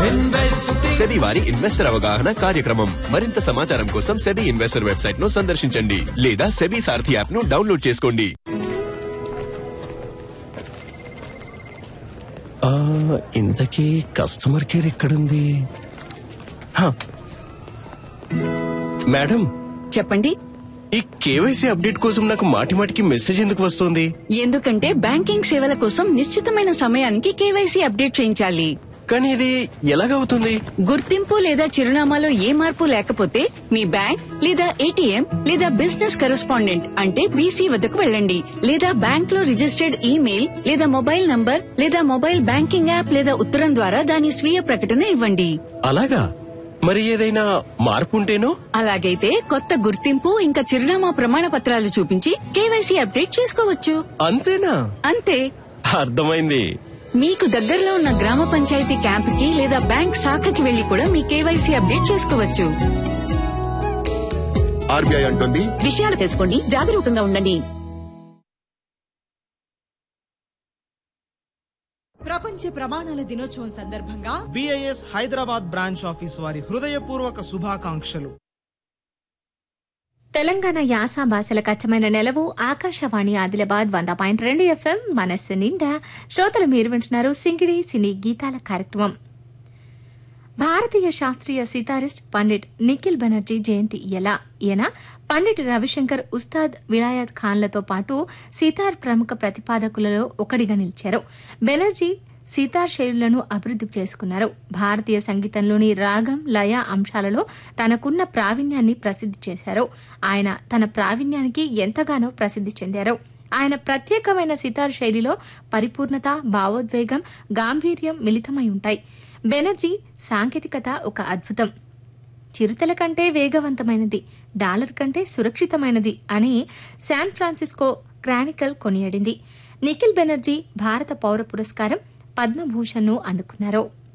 SEBI వారి investor అవగాహన కార్యక్రమం మరింత సమాచారం కోసం సెబీ ఇన్వెస్టర్ వెబ్సైట్ ను సందర్శించండి లేదా సెబీ సారథి యాప్ ను డౌన్లోడ్ చేసుకోండి ఇంతకీ కస్టమర్ కేర్ ఎక్కడుంది హ. మేడం చెప్పండి ఈ కేవైసీ అప్డేట్ కోసం నాకు మాటి మాటికి మెసేజ్ ఎందుకు వస్తుంది ఎందుకంటే బ్యాంకింగ్ సేవల కోసం నిశ్చితమైన సమయానికి కేవైసీ అప్డేట్ చేయించాలి కానీ ఇది ఎలాగవుతుంది గుర్తింపు లేదా చిరునామాలో ఏ మార్పు లేకపోతే మీ బ్యాంక్ లేదా ఏటీఎం లేదా బిజినెస్ కరెస్పాండెంట్ అంటే బీసీ వద్దకు వెళ్ళండి లేదా బ్యాంక్ లో రిజిస్టర్డ్ ఈమెయిల్ లేదా మొబైల్ నంబర్ లేదా మొబైల్ బ్యాంకింగ్ యాప్ లేదా ఉత్తరం ద్వారా దాని స్వీయ ప్రకటన ఇవ్వండి అలాగా మరి ఏదైనా మార్పు ఉంటేనో అలాగైతే కొత్త గుర్తింపు ఇంకా చిరునామా ప్రమాణ పత్రాలు చూపించి కేవైసీ అప్డేట్ చేసుకోవచ్చు అంతేనా అంతే అర్థమైంది మీకు దగ్గరలో ఉన్న గ్రామ పంచాయతీ క్యాంపుకి లేదా బ్యాంక్ శాఖకి వెళ్లి కూడా మీ కేవైసీ అప్డేట్ చేసుకోవచ్చు ఆర్బీఐ అంటుంది విషయాలు తెలుసుకోండి జాగరూకంగా ఉండండి ప్రపంచ ప్రమాణాల దినోత్సవం సందర్భంగా బిఐఎస్ హైదరాబాద్ బ్రాంచ్ ఆఫీస్ వారి హృదయపూర్వక శుభాకాంక్షలు తెలంగాణ యాస భాషలకు అచ్చమైన నెలవు ఆకాశవాణి ఆదిలాబాద్ వంద పాయింట్ రెండు ఎఫ్ఎం మనస్సు నిండా శ్రోతలు మీరు వింటున్నారు సింగిడి సినీ గీతాల కార్యక్రమం భారతీయ శాస్త్రీయ సితారిస్ట్ పండిట్ నిఖిల్ బెనర్జీ జయంతి ఎలా ఈయన పండిట్ రవిశంకర్ ఉస్తాద్ విలాయత్ ఖాన్లతో పాటు సితార్ ప్రముఖ ప్రతిపాదకులలో ఒకడిగా నిలిచారు బెనర్జీ సితార్ శైలులను అభివృద్ధి చేసుకున్నారు భారతీయ సంగీతంలోని రాగం లయ అంశాలలో తనకున్న ప్రావీణ్యాన్ని ప్రసిద్ధి చేశారు ఆయన తన ప్రావీణ్యానికి ఎంతగానో ప్రసిద్ధి చెందారు ఆయన ప్రత్యేకమైన సితార్ శైలిలో పరిపూర్ణత భావోద్వేగం గాంభీర్యం మిళితమై ఉంటాయి బెనర్జీ సాంకేతికత ఒక అద్భుతం చిరుతల కంటే వేగవంతమైనది డాలర్ కంటే సురక్షితమైనది అని శాన్ ఫ్రాన్సిస్కో క్రానికల్ కొనియాడింది నిఖిల్ బెనర్జీ భారత పౌర పురస్కారం పద్మభూషణ్ను అందుకున్నారు